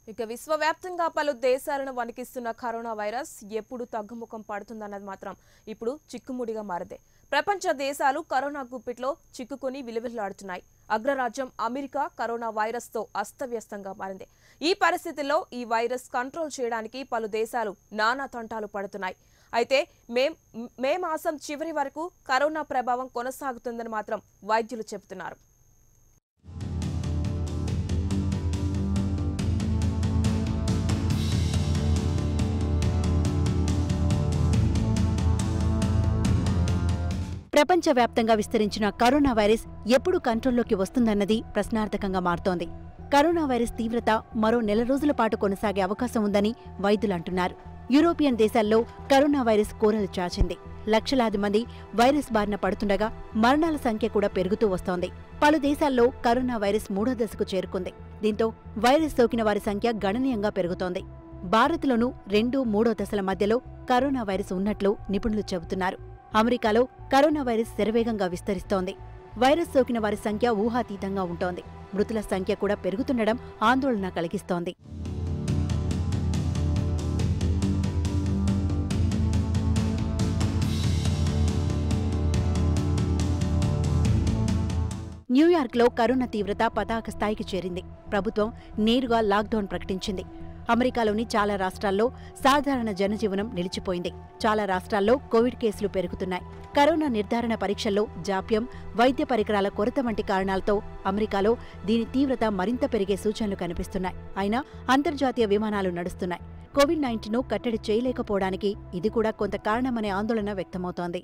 ఇక విశ్వవ్యాప్తంగా పలు దేశాలను వణికిస్తున్న కరోనా వైరస్ ఎప్పుడు తగ్గుముఖం పడుతుందన్నది మాత్రం ఇప్పుడు చిక్కుముడిగా మారింది ప్రపంచ దేశాలు కరోనా గుప్పిట్లో చిక్కుకొని విలువిల్లాడుతున్నాయి అగ్రరాజ్యం అమెరికా కరోనా వైరస్ తో అస్తవ్యస్తంగా మారింది ఈ పరిస్థితుల్లో ఈ వైరస్ కంట్రోల్ చేయడానికి పలు దేశాలు నానా తంటాలు పడుతున్నాయి అయితే మే మే మాసం చివరి వరకు కరోనా ప్రభావం కొనసాగుతుందని మాత్రం వైద్యులు చెబుతున్నారు ప్రపంచవ్యాప్తంగా విస్తరించిన కరోనా వైరస్ ఎప్పుడు కంట్రోల్లోకి వస్తుందన్నది ప్రశ్నార్థకంగా మారుతోంది కరోనా వైరస్ తీవ్రత మరో నెల రోజుల పాటు కొనసాగే అవకాశం ఉందని వైద్యులు అంటున్నారు యూరోపియన్ దేశాల్లో కరోనా వైరస్ కోరలు చాచింది లక్షలాది మంది వైరస్ బారిన పడుతుండగా మరణాల సంఖ్య కూడా పెరుగుతూ వస్తోంది పలు దేశాల్లో కరోనా వైరస్ మూడో దశకు చేరుకుంది దీంతో వైరస్ సోకిన వారి సంఖ్య గణనీయంగా పెరుగుతోంది భారత్లోనూ రెండు మూడో దశల మధ్యలో కరోనా వైరస్ ఉన్నట్లు నిపుణులు చెబుతున్నారు అమెరికాలో కరోనా వైరస్ శరవేగంగా విస్తరిస్తోంది వైరస్ సోకిన వారి సంఖ్య ఊహాతీతంగా ఉంటోంది మృతుల సంఖ్య కూడా పెరుగుతుండడం ఆందోళన కలిగిస్తోంది న్యూయార్క్లో కరోనా తీవ్రత పతాక స్థాయికి చేరింది ప్రభుత్వం నేరుగా లాక్డౌన్ ప్రకటించింది అమెరికాలోని చాలా రాష్ట్రాల్లో సాధారణ జనజీవనం నిలిచిపోయింది చాలా రాష్ట్రాల్లో కోవిడ్ కేసులు పెరుగుతున్నాయి కరోనా నిర్ధారణ పరీక్షల్లో జాప్యం వైద్య పరికరాల కొరత వంటి కారణాలతో అమెరికాలో దీని తీవ్రత మరింత పెరిగే సూచనలు కనిపిస్తున్నాయి అయినా అంతర్జాతీయ విమానాలు నడుస్తున్నాయి కోవిడ్ నైన్టీన్ను కట్టడి చేయలేకపోవడానికి ఇది కూడా కొంత కారణమనే ఆందోళన వ్యక్తమవుతోంది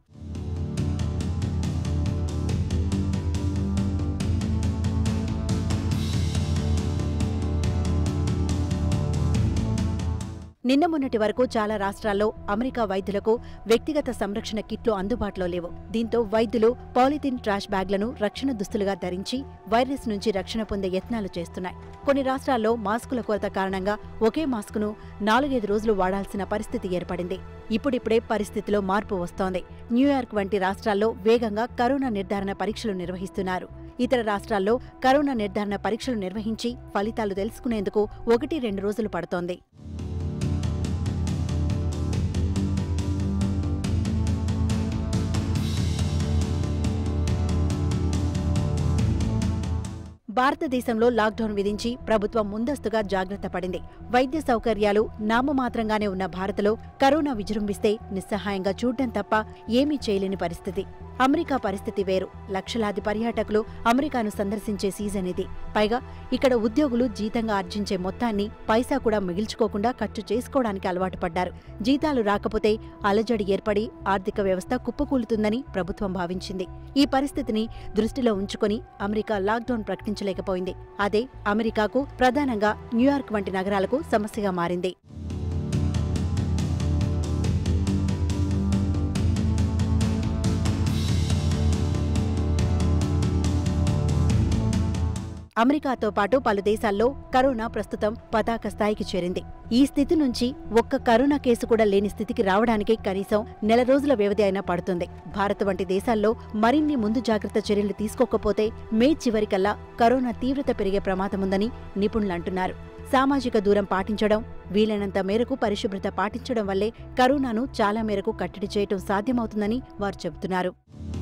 నిన్న మొన్నటి వరకు చాలా రాష్ట్రాల్లో అమెరికా వైద్యులకు వ్యక్తిగత సంరక్షణ కిట్లు అందుబాటులో లేవు దీంతో వైద్యులు పాలిథిన్ ట్రాష్ బ్యాగ్లను రక్షణ దుస్తులుగా ధరించి వైరస్ నుంచి రక్షణ పొందే యత్నాలు చేస్తున్నాయి కొన్ని రాష్ట్రాల్లో మాస్కుల కొరత కారణంగా ఒకే మాస్కును నాలుగైదు రోజులు వాడాల్సిన పరిస్థితి ఏర్పడింది ఇప్పుడిప్పుడే పరిస్థితిలో మార్పు వస్తోంది న్యూయార్క్ వంటి రాష్ట్రాల్లో వేగంగా కరోనా నిర్ధారణ పరీక్షలు నిర్వహిస్తున్నారు ఇతర రాష్ట్రాల్లో కరోనా నిర్ధారణ పరీక్షలు నిర్వహించి ఫలితాలు తెలుసుకునేందుకు ఒకటి రెండు రోజులు పడుతోంది భారతదేశంలో లాక్డౌన్ విధించి ప్రభుత్వం ముందస్తుగా జాగ్రత్త పడింది వైద్య సౌకర్యాలు నామమాత్రంగానే ఉన్న భారత్లో కరోనా విజృంభిస్తే నిస్సహాయంగా చూడ్డం తప్ప ఏమీ చేయలేని పరిస్థితి అమెరికా పరిస్థితి వేరు లక్షలాది పర్యాటకులు అమెరికాను సందర్శించే సీజన్ ఇది పైగా ఇక్కడ ఉద్యోగులు జీతంగా ఆర్జించే మొత్తాన్ని పైసా కూడా మిగిల్చుకోకుండా ఖర్చు చేసుకోవడానికి అలవాటు పడ్డారు జీతాలు రాకపోతే అలజడి ఏర్పడి ఆర్థిక వ్యవస్థ కుప్పకూలుతుందని ప్రభుత్వం భావించింది ఈ పరిస్థితిని దృష్టిలో ఉంచుకొని అమెరికా లాక్డౌన్ ప్రకటించలేకపోయింది అదే అమెరికాకు ప్రధానంగా న్యూయార్క్ వంటి నగరాలకు సమస్యగా మారింది అమెరికాతో పాటు పలు దేశాల్లో కరోనా ప్రస్తుతం పతాక స్థాయికి చేరింది ఈ స్థితి నుంచి ఒక్క కరోనా కేసు కూడా లేని స్థితికి రావడానికి కనీసం నెల రోజుల వ్యవధి అయినా పడుతుంది భారత్ వంటి దేశాల్లో మరిన్ని ముందు జాగ్రత్త చర్యలు తీసుకోకపోతే మే చివరికల్లా కరోనా తీవ్రత పెరిగే ప్రమాదముందని నిపుణులు అంటున్నారు సామాజిక దూరం పాటించడం వీలైనంత మేరకు పరిశుభ్రత పాటించడం వల్లే కరోనాను చాలా మేరకు కట్టడి చేయటం సాధ్యమవుతుందని వారు చెబుతున్నారు